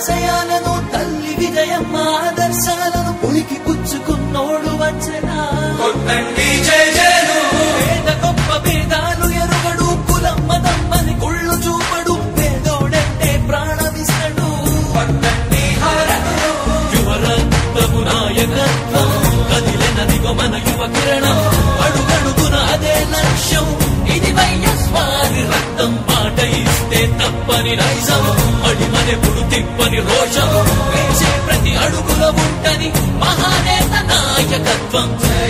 ఆశయాలను తల్లి విజయమ్మ ఆదర్శాలను ఉనికి పుచ్చుకున్నోడు వచ్చనా కొట్టండి జై జయలు పేద గొప్ప భేదాలు ఎరుగడు కులం మతమ్మని కుళ్ళు చూపడు పేదోడంటే ప్రాణమిస్తడు కొట్టండి హారతులు యువరక్తము నాయకత్వం కదిలినదిగో మన యువ కిరణం అడుగడుగున అదే లక్ష్యం ఇది వైఎస్వారి రక్తం పాట ఇస్తే తప్పని నైజం అడిమనెప్పుడు తిప్పని రోషం వేసే ప్రతి అడుగుల ఉంటని మహానేత నాయకత్వం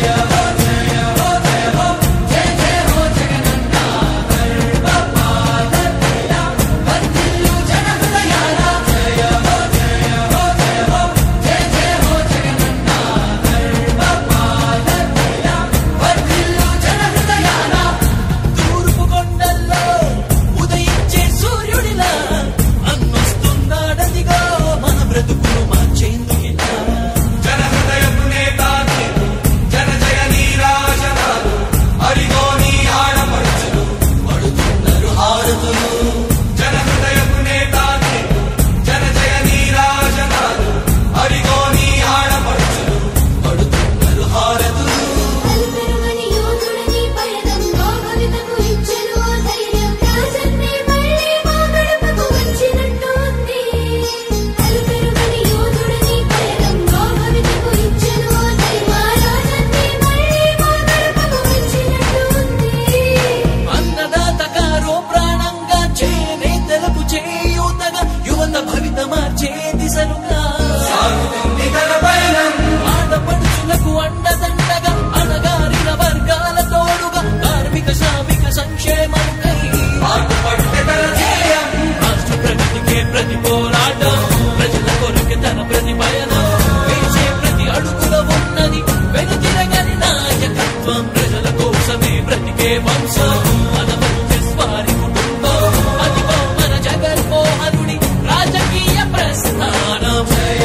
తూర్పు కొండల్లో ఉదయించే సూర్యుడిలా అన్నొస్తున్నాడదిగో మన బ్రతుకులు మార్చేందుకిలా జన హృదయపు నేత నీవు జన జయ నీరాజనాలు అరిగో నీ ఆడపడుచులు పడుతున్నారు హారతులు జన హృదయపు నేత నీవు జన జయ నీరాజనాలు అరిగో నీ ఆడపడుచులు పడుతున్నారు హారతులు అల్పెరుగని యోధుడని పయనంలో భవితకు ఇచ్చెను ఓ ధైర్యం రాజన్నే మళ్ళీ మా గడపకు వచ్చినట్టు ఉంది అల్పెరుగని యోధుడని పయనంలో భవితకు ఇచ్చెను ఓ ధైర్యం రాజన్నే మళ్ళీ మా గడపకు వచ్చినట్టు ఉంది అన్నదాత కారో ప్రాణంగా చేనేతలకు చేయూతగా యువత భవిత మార్చే దిశలుగా సాగుతుంది తన పయనం ఆడపడుచులకు అండదండగా అణగారిన వర్గాల తోడుగా కార్మిక శ్రామిక సంక్షేమముకై పాటుపడితే తన ధ్యేయం రాష్ట్ర ప్రగతికే ప్రతి పోరాటం ప్రజల కొరకు తన ప్రతి పయనం వేసే ప్రతి అడుగుల ఉన్నది వెనుతిరగని నాయకత్వం ప్రజల కోసమే బ్రతికే వంశం మన వారి కుటుంబం అదిగో మన జగన్మోహనుడి రాజకీయ ప్రస్థానం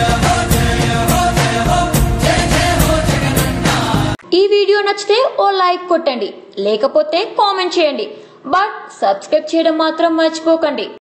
ఈ వీడియో నచ్చితే ఓ లైక్ కొట్టండి లేకపోతే కామెంట్ చేయండి బట్ సబ్స్క్రైబ్ చేయడం మాత్రం మర్చిపోకండి